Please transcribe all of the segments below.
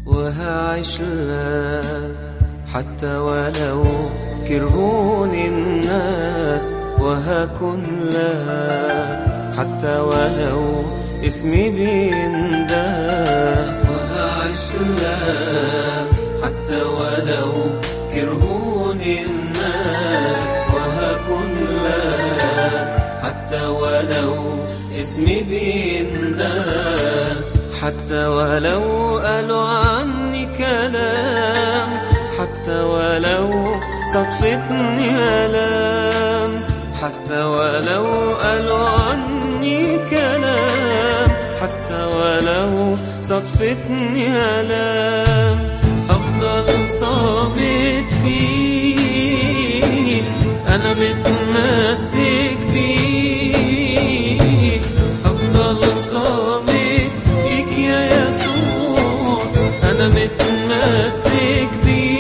وهعيش لك حتى ولو كرهوني الناس وهكن لك حتى ولو اسمي بينداس وهعيش لك حتى ولو كرهوني الناس وهكن لك حتى ولو اسمي بينداس حتى ولو قالوا عني كلام حتى ولو صدفتني ألام حتى ولو قالوا عني كلام حتى ولو صدفتني ألام أفضل صامت فيك أنا متمسك بيك أفضل صامت فيك يا يسوع أنا متمسك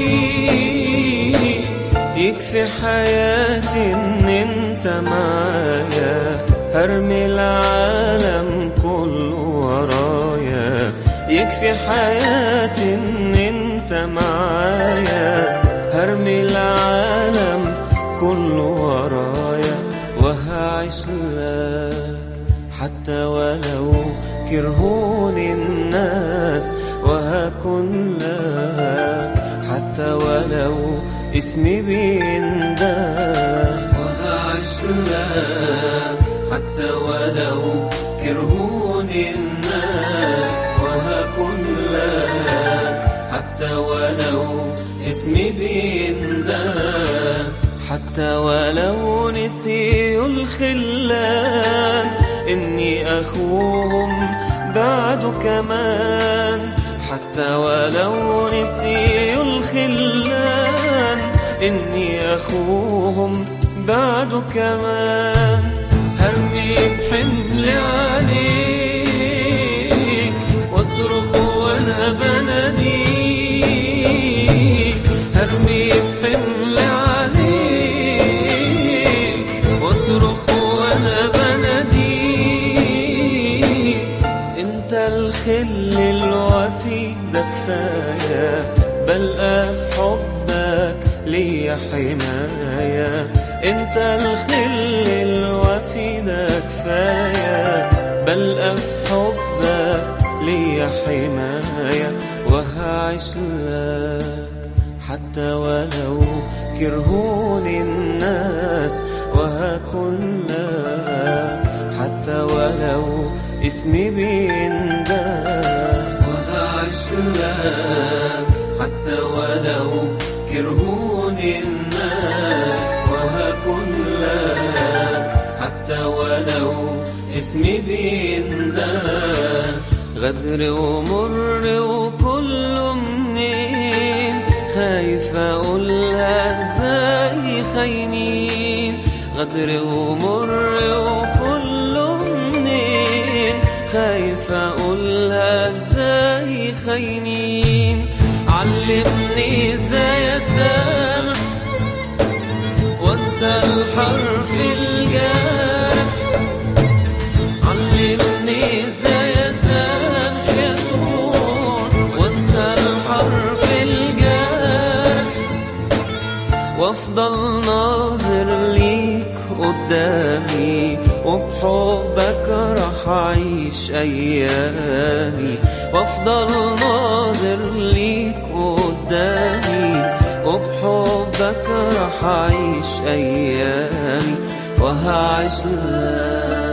بيك يكفي حياتي إن أنت معايا هرمي العالم كله ورايا يكفي حياتي إن أنت معايا هرمي العالم كله ورايا وهعيش لك حتى ولو كرهوني الناس وهكن لك حتى ولو اسمي بينداس وهعيش لك حتى ولو كرهوني الناس وهكن لك حتى ولو اسمي بينداس حتى ولو نسيوا الخلان إني أخوهم بعد كمان حتى ولو نسيوا الخلان إني أخوهم بعد كمان هرمي بحمل عليك واصرخ وانا بناديك هرمي بحمل عليك واصرخ وانا بناديك انت الخل الوفي ده كفايه بلقى في حبك ليا حمايه انت الخل الوفي ده كفايه بلقى في حبك ليا حمايه وهعيش لك حتى ولو كرهوني الناس وهكن لك حتى ولو اسمي بينداس وهعيش لك حتى ولو كرهوني الناس وهكن لك حتى ولو اسمي بينداس غدر ومر وكله منين خايف اقولها ازاي خاينين غدر ومر وكله منين خايف اقولها ازاي خاينين علمني ازاي اسامح وانسى الحرف الجارح علمني ازاي اسامح يسوع وانسى الحرف الجارح وافضل ناظر ليك قدامي وبحبك راح اعيش ايامي وافضل ناظر ليك قدامي وبحبك راح اعيش ايامي وهعيش لك